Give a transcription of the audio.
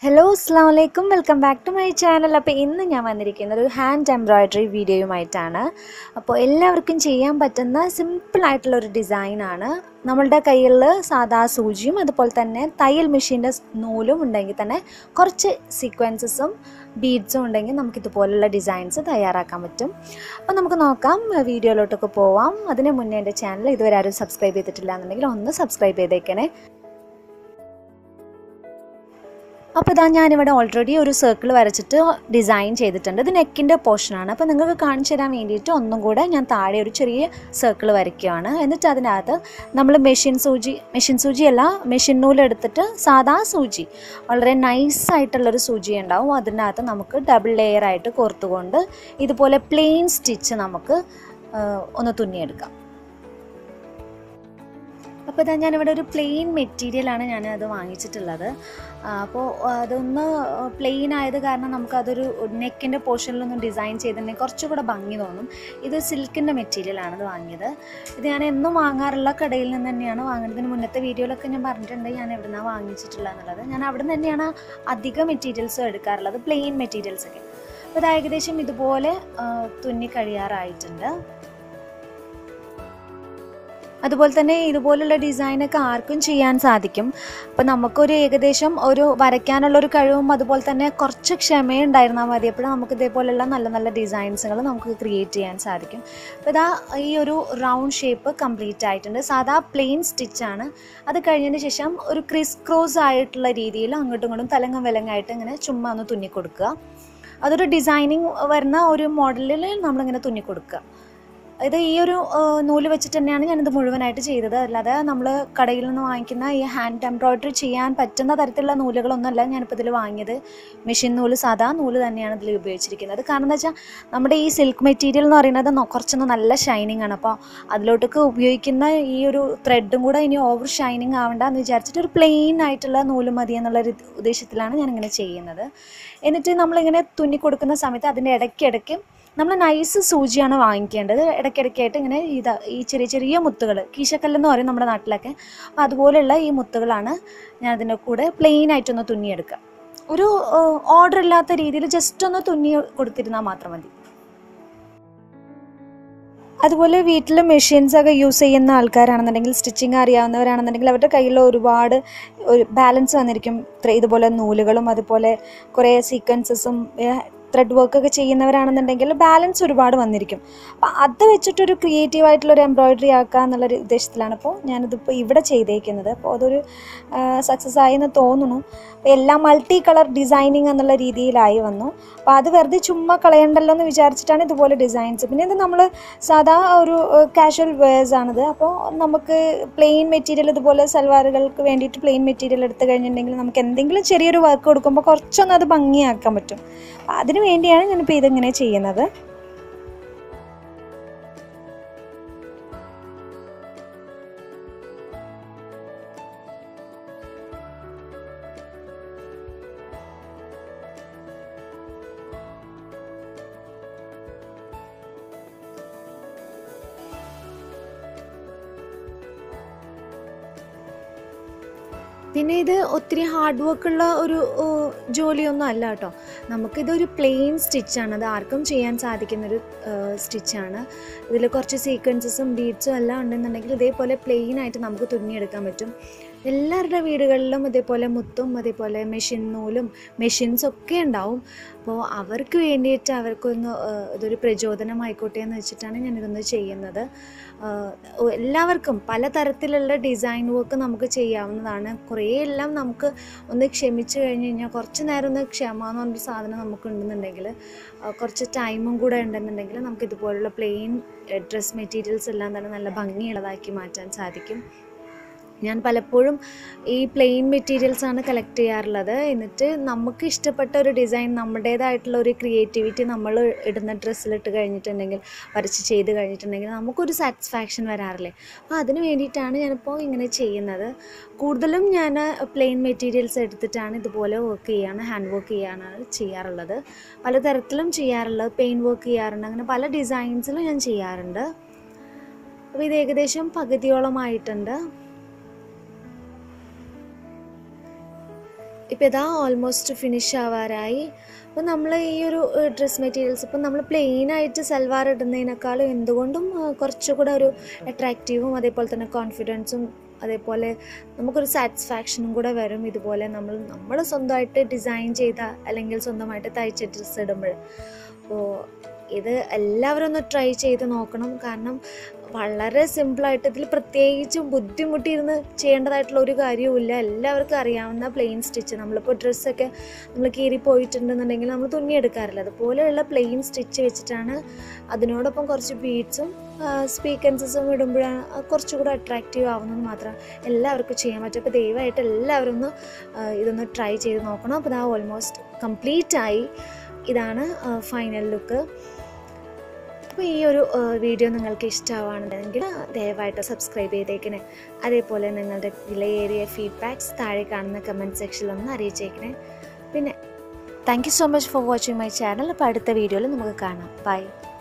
hello അസ്സാം വലൈക്കും welcome back to my channel അപ്പോൾ ഇന്ന് ഞാൻ വന്നിരിക്കുന്നത് ഒരു ഹാൻഡ് എംബ്രോയ്ഡറി വീഡിയോയുമായിട്ടാണ് അപ്പോൾ എല്ലാവർക്കും ചെയ്യാൻ പറ്റുന്ന സിമ്പിളായിട്ടുള്ള ഒരു ഡിസൈനാണ് നമ്മളുടെ കയ്യിൽ സാധാ സൂചിയും അതുപോലെ തന്നെ തയ്യൽ മെഷീൻ്റെ നൂലും ഉണ്ടെങ്കിൽ തന്നെ കുറച്ച് സീക്വൻസസും ബീഡ്സും ഉണ്ടെങ്കിൽ നമുക്ക് ഇതുപോലുള്ള ഡിസൈൻസ് തയ്യാറാക്കാൻ പറ്റും അപ്പോൾ നമുക്ക് നോക്കാം വീഡിയോയിലോട്ടൊക്കെ പോവാം അതിന് മുന്നേ എൻ്റെ ചാനൽ ഇതുവരെ ആരും സബ്സ്ക്രൈബ് ചെയ്തിട്ടില്ല എന്നുണ്ടെങ്കിൽ ഒന്ന് സബ്സ്ക്രൈബ് ചെയ്തേക്കണേ അപ്പോൾ ഇതാ ഞാനിവിടെ ഓൾറെഡി ഒരു സർക്കിൾ വരച്ചിട്ട് ഡിസൈൻ ചെയ്തിട്ടുണ്ട് ഇത് നെക്കിൻ്റെ പോർഷനാണ് അപ്പോൾ നിങ്ങൾക്ക് കാണിച്ചു തരാൻ വേണ്ടിയിട്ട് ഒന്നും കൂടെ ഞാൻ താഴെ ഒരു ചെറിയ സർക്കിൾ വരയ്ക്കുകയാണ് എന്നിട്ട് അതിനകത്ത് നമ്മൾ മെഷീൻ സൂചി മെഷീൻ സൂചിയല്ല മെഷീൻ നൂലെടുത്തിട്ട് സാധാ സൂചി വളരെ നൈസായിട്ടുള്ളൊരു സൂചി ഉണ്ടാവും അതിനകത്ത് നമുക്ക് ഡബിൾ ലെയർ ആയിട്ട് കോർത്തുകൊണ്ട് ഇതുപോലെ പ്ലെയിൻ സ്റ്റിച്ച് നമുക്ക് ഒന്ന് തുന്നിയെടുക്കാം അപ്പോൾ ഇതാ ഞാനിവിടെ ഒരു പ്ലെയിൻ മെറ്റീരിയലാണ് ഞാൻ അത് വാങ്ങിച്ചിട്ടുള്ളത് അപ്പോൾ അതൊന്ന് പ്ലെയിൻ ആയത് കാരണം നമുക്കതൊരു നെക്കിൻ്റെ പോർഷനിലൊന്നും ഡിസൈൻ ചെയ്തിട്ടുണ്ടെങ്കിൽ കുറച്ചുകൂടെ ഭംഗി തോന്നും ഇത് സിൽക്കിൻ്റെ മെറ്റീരിയലാണ് ഇത് വാങ്ങിയത് ഇത് ഞാൻ എന്നും വാങ്ങാറുള്ള കടയിൽ നിന്ന് തന്നെയാണ് വാങ്ങുന്നത് ഇതിന് മുന്നത്തെ വീഡിയോയിലൊക്കെ ഞാൻ പറഞ്ഞിട്ടുണ്ട് ഞാൻ എവിടെ നിന്നാണ് വാങ്ങിച്ചിട്ടുള്ളത് എന്നുള്ളത് ഞാൻ അവിടെ നിന്ന് തന്നെയാണ് അധികം മെറ്റീരിയൽസും എടുക്കാറുള്ളത് പ്ലെയിൻ മെറ്റീരിയൽസൊക്കെ അപ്പോൾ ഇത് ഏകദേശം ഇതുപോലെ തുന്നി കഴിയാറായിട്ടുണ്ട് അതുപോലെ തന്നെ ഇതുപോലുള്ള ഡിസൈനൊക്കെ ആർക്കും ചെയ്യാൻ സാധിക്കും അപ്പോൾ നമുക്കൊരു ഏകദേശം ഒരു വരയ്ക്കാനുള്ളൊരു കഴിവും അതുപോലെ തന്നെ കുറച്ച് ക്ഷമയും ഉണ്ടായിരുന്നാൽ മതി അപ്പോൾ നമുക്ക് ഇതേപോലെയുള്ള നല്ല നല്ല ഡിസൈൻസുകൾ നമുക്ക് ക്രിയേറ്റ് ചെയ്യാൻ സാധിക്കും അപ്പോൾ ഇതാ ഈ ഒരു റൗണ്ട് ഷേപ്പ് കംപ്ലീറ്റ് ആയിട്ടുണ്ട് സാധാ പ്ലെയിൻ സ്റ്റിച്ചാണ് അത് കഴിഞ്ഞതിന് ശേഷം ഒരു ക്രിസ് ക്രോസ് ആയിട്ടുള്ള രീതിയിൽ അങ്ങോട്ടും ഇങ്ങോട്ടും തലങ്ങും വിലങ്ങായിട്ട് ഇങ്ങനെ ചുമ്മാ ഒന്ന് തുന്നി കൊടുക്കുക അതൊരു ഡിസൈനിങ് വരുന്ന ഒരു മോഡലിൽ നമ്മളിങ്ങനെ തുന്നി കൊടുക്കുക ഇത് ഈ ഒരു നൂല് വെച്ചിട്ട് തന്നെയാണ് ഞാനിത് മുഴുവനായിട്ട് ചെയ്തത് അല്ലാതെ നമ്മൾ കടയിൽ നിന്ന് വാങ്ങിക്കുന്ന ഈ ഹാൻഡ് എംബ്രോയ്ഡറി ചെയ്യാൻ പറ്റുന്ന തരത്തിലുള്ള നൂലുകളൊന്നുമല്ല ഞാനിപ്പോൾ ഇതിൽ വാങ്ങിയത് മെഷീൻ നൂല് സാധാ നൂല് തന്നെയാണ് ഇതിൽ ഉപയോഗിച്ചിരിക്കുന്നത് കാരണം എന്താ വെച്ചാൽ നമ്മുടെ ഈ സിൽക്ക് മെറ്റീരിയൽ എന്ന് പറയുന്നത് കുറച്ചൊന്ന് നല്ല ഷൈനിങ് ആണ് അപ്പോൾ അതിലോട്ടൊക്കെ ഉപയോഗിക്കുന്ന ഈ ഒരു ത്രെഡും കൂടെ ഇനി ഓവർ ഷൈനിങ് ആവണ്ട എന്ന് വിചാരിച്ചിട്ട് ഒരു പ്ലെയിൻ ആയിട്ടുള്ള നൂല് മതി എന്നുള്ള ഒരു ഉദ്ദേശത്തിലാണ് ഞാനിങ്ങനെ ചെയ്യുന്നത് എന്നിട്ട് നമ്മളിങ്ങനെ തുന്നി കൊടുക്കുന്ന സമയത്ത് അതിൻ്റെ ഇടയ്ക്കിടയ്ക്ക് നമ്മൾ നൈസ് സൂചിയാണ് വാങ്ങിക്കേണ്ടത് ഇടയ്ക്കിടയ്ക്കായിട്ട് ഇങ്ങനെ ഇതാ ഈ ചെറിയ ചെറിയ മുത്തുകൾ കീശക്കല്ലെന്ന് പറയും നമ്മുടെ നാട്ടിലൊക്കെ അപ്പോൾ അതുപോലെയുള്ള ഈ മുത്തുകളാണ് ഞാൻ അതിൻ്റെ കൂടെ പ്ലെയിൻ ആയിട്ടൊന്ന് തുന്നിയെടുക്കുക ഒരു ഓർഡർ ഇല്ലാത്ത രീതിയിൽ ജസ്റ്റ് ഒന്ന് തുന്നി കൊടുത്തിരുന്നാൽ മാത്രം മതി അതുപോലെ വീട്ടിൽ മെഷീൻസ് ഒക്കെ യൂസ് ചെയ്യുന്ന ആൾക്കാരാണെന്നുണ്ടെങ്കിൽ സ്റ്റിച്ചിങ് അറിയാവുന്നവരാണെന്നുണ്ടെങ്കിൽ അവരുടെ കയ്യിൽ ഒരുപാട് ഒരു ബാലൻസ് വന്നിരിക്കും ഇതുപോലെ നൂലുകളും അതുപോലെ കുറേ സീക്വൻസസും ത്രെഡ് വർക്ക് ഒക്കെ ചെയ്യുന്നവരാണെന്നുണ്ടെങ്കിൽ ബാലൻസ് ഒരുപാട് വന്നിരിക്കും അപ്പം അത് വെച്ചിട്ടൊരു ക്രിയേറ്റീവ് ആയിട്ടുള്ള ഒരു എംബ്രോയിഡറി ആക്കുക എന്നുള്ളൊരു ഉദ്ദേശത്തിലാണ് അപ്പോൾ ഞാനിതിപ്പോൾ ഇവിടെ ചെയ്തേക്കുന്നത് അപ്പോൾ അതൊരു സക്സസ് ആയി എന്ന് തോന്നുന്നു അപ്പോൾ എല്ലാം മൾട്ടി കളർ ഡിസൈനിങ് എന്നുള്ള രീതിയിലായി വന്നു അപ്പോൾ അത് വെറുതെ ചുമ്മാ കളയണ്ടല്ലോ എന്ന് വിചാരിച്ചിട്ടാണ് ഇതുപോലെ ഡിസൈൻസ് പിന്നെ ഇത് നമ്മൾ സാധാ ഒരു കാഷ്വൽ വെയേഴ്സ് ആണിത് അപ്പോൾ നമുക്ക് പ്ലെയിൻ മെറ്റീരിയൽ ഇതുപോലെ സൽവാറുകൾക്ക് വേണ്ടിയിട്ട് പ്ലെയിൻ മെറ്റീരിയൽ എടുത്തു കഴിഞ്ഞിട്ടുണ്ടെങ്കിൽ നമുക്ക് എന്തെങ്കിലും ചെറിയൊരു വർക്ക് കൊടുക്കുമ്പോൾ കുറച്ചൊന്നും അത് ഭംഗിയാക്കാൻ പറ്റും അതിന് വേണ്ടിയാണ് ഞാനിപ്പോൾ ഇതിങ്ങനെ ചെയ്യുന്നത് പിന്നെ ഇത് ഒത്തിരി ഹാർഡ് വർക്കുള്ള ഒരു ജോലിയൊന്നും അല്ല കേട്ടോ നമുക്കിതൊരു പ്ലെയിൻ സ്റ്റിച്ചാണ് അത് ആർക്കും ചെയ്യാൻ സാധിക്കുന്നൊരു സ്റ്റിച്ചാണ് ഇതിൽ കുറച്ച് സീക്വൻസസും ബീഡ്സും എല്ലാം ഉണ്ടെന്നുണ്ടെങ്കിൽ ഇതേപോലെ പ്ലെയിൻ ആയിട്ട് നമുക്ക് തുന്നിയെടുക്കാൻ പറ്റും എല്ലാവരുടെ വീടുകളിലും ഇതേപോലെ മുത്തും അതേപോലെ മെഷീൻ നൂലും മെഷീൻസ് ഒക്കെ ഉണ്ടാവും അപ്പോൾ അവർക്ക് വേണ്ടിയിട്ട് അവർക്കൊന്ന് ഇതൊരു പ്രചോദനമായിക്കോട്ടെ എന്ന് വെച്ചിട്ടാണ് ഞാനിതൊന്ന് ചെയ്യുന്നത് എല്ലാവർക്കും പലതരത്തിലുള്ള ഡിസൈൻ വർക്ക് നമുക്ക് ചെയ്യാവുന്നതാണ് കുറേ എല്ലാം നമുക്ക് ഒന്ന് ക്ഷമിച്ച് കഴിഞ്ഞ് കഴിഞ്ഞാൽ കുറച്ച് നേരം ഒന്ന് ക്ഷമ എന്ന് പറഞ്ഞൊരു സാധനം നമുക്ക് ഉണ്ടെന്നുണ്ടെങ്കിൽ കുറച്ച് ടൈമും കൂടെ ഉണ്ടെന്നുണ്ടെങ്കിൽ നമുക്ക് ഇതുപോലുള്ള പ്ലെയിൻ ഡ്രസ് മെറ്റീരിയൽസ് എല്ലാം തന്നെ നല്ല ഭംഗിയുള്ളതാക്കി മാറ്റാൻ സാധിക്കും ഞാൻ പലപ്പോഴും ഈ പ്ലെയിൻ മെറ്റീരിയൽസ് ആണ് കളക്ട് ചെയ്യാറുള്ളത് എന്നിട്ട് നമുക്ക് ഇഷ്ടപ്പെട്ട ഒരു ഡിസൈൻ നമ്മുടേതായിട്ടുള്ള ഒരു ക്രിയേറ്റിവിറ്റി നമ്മൾ ഇടുന്ന ഡ്രസ്സിലിട്ട് കഴിഞ്ഞിട്ടുണ്ടെങ്കിൽ വരച്ച് ചെയ്ത് കഴിഞ്ഞിട്ടുണ്ടെങ്കിൽ നമുക്കൊരു സാറ്റിസ്ഫാക്ഷൻ വരാറില്ലേ അപ്പോൾ അതിന് വേണ്ടിയിട്ടാണ് ഞാനിപ്പോൾ ഇങ്ങനെ ചെയ്യുന്നത് കൂടുതലും ഞാൻ പ്ലെയിൻ മെറ്റീരിയൽസ് എടുത്തിട്ടാണ് ഇതുപോലെ വർക്ക് ചെയ്യാണ് ഹാൻഡ് വർക്ക് ചെയ്യാണ് ചെയ്യാറുള്ളത് പലതരത്തിലും ചെയ്യാറുള്ളത് പെയിൻ വർക്ക് ചെയ്യാറുണ്ട് അങ്ങനെ പല ഡിസൈൻസിലും ഞാൻ ചെയ്യാറുണ്ട് അപ്പോൾ ഇത് ഏകദേശം പകുതിയോളമായിട്ടുണ്ട് ഇപ്പോൾ ഇതാ ഓൾമോസ്റ്റ് ഫിനിഷ് ആവാറായി അപ്പോൾ നമ്മൾ ഈ ഒരു ഡ്രസ് മെറ്റീരിയൽസ് ഇപ്പം നമ്മൾ പ്ലെയിൻ ആയിട്ട് സൽവാർ ഇടുന്നതിനേക്കാളും എന്തുകൊണ്ടും ആ, കുറച്ചുകൂടെ ഒരു അട്രാക്റ്റീവും അതേപോലെ തന്നെ കോൺഫിഡൻസും അതേപോലെ നമുക്കൊരു സാറ്റിസ്ഫാക്ഷനും കൂടെ വരും ഇതുപോലെ നമ്മൾ നമ്മൾ സ്വന്തമായിട്ട് ഡിസൈൻ ചെയ്ത അല്ലെങ്കിൽ സ്വന്തമായിട്ട് തയ്ച്ച ഡ്രസ്സ് ഇടുമ്പോൾ അപ്പോൾ ഇത് എല്ലാവരും ഒന്ന് ട്രൈ ചെയ്ത് നോക്കണം കാരണം വളരെ സിമ്പിളായിട്ട് ഇതിൽ പ്രത്യേകിച്ചും ബുദ്ധിമുട്ടിയിരുന്ന് ചെയ്യേണ്ടതായിട്ടുള്ള ഒരു കാര്യവുമില്ല എല്ലാവർക്കും അറിയാവുന്ന പ്ലെയിൻ സ്റ്റിച്ച് നമ്മളിപ്പോൾ ഡ്രസ്സൊക്കെ നമ്മൾ കീറി പോയിട്ടുണ്ടെന്നുണ്ടെങ്കിൽ നമ്മൾ തുന്നിയെടുക്കാറില്ല അതുപോലെയുള്ള പ്ലെയിൻ സ്റ്റിച്ച് വെച്ചിട്ടാണ് അതിനോടൊപ്പം കുറച്ച് ബീഡ്സും സ്പീക്കൻസസും ഇടുമ്പോഴാണ് അത് കുറച്ചുകൂടെ അട്രാക്റ്റീവ് ആവുന്നത് മാത്രം എല്ലാവർക്കും ചെയ്യാൻ പറ്റും അപ്പോൾ ദയവായിട്ട് എല്ലാവരും ഒന്ന് ആ, ഇതൊന്ന് ട്രൈ ചെയ്ത് നോക്കണം അപ്പോൾ ഇതാ ഓൾമോസ്റ്റ് കംപ്ലീറ്റ് ആയി ഇതാണ് ഫൈനൽ ലുക്ക് അപ്പോൾ ഈ ഒരു ആ, വീഡിയോ നിങ്ങൾക്ക് ഇഷ്ടമാവുകയാണെന്നുണ്ടെങ്കിൽ ദയവായിട്ട് സബ്സ്ക്രൈബ് ചെയ്തേക്കണേ അതേപോലെ നിങ്ങളുടെ വിലയേറിയ ഫീഡ്ബാക്ക്സ് താഴെ കാണുന്ന കമൻറ്റ് സെക്ഷനിൽ ഒന്ന് അറിയിച്ചേക്കണേ പിന്നെ thank you so much for watching my channel അപ്പോൾ അടുത്ത വീഡിയോയിൽ നമുക്ക് കാണാം ബൈ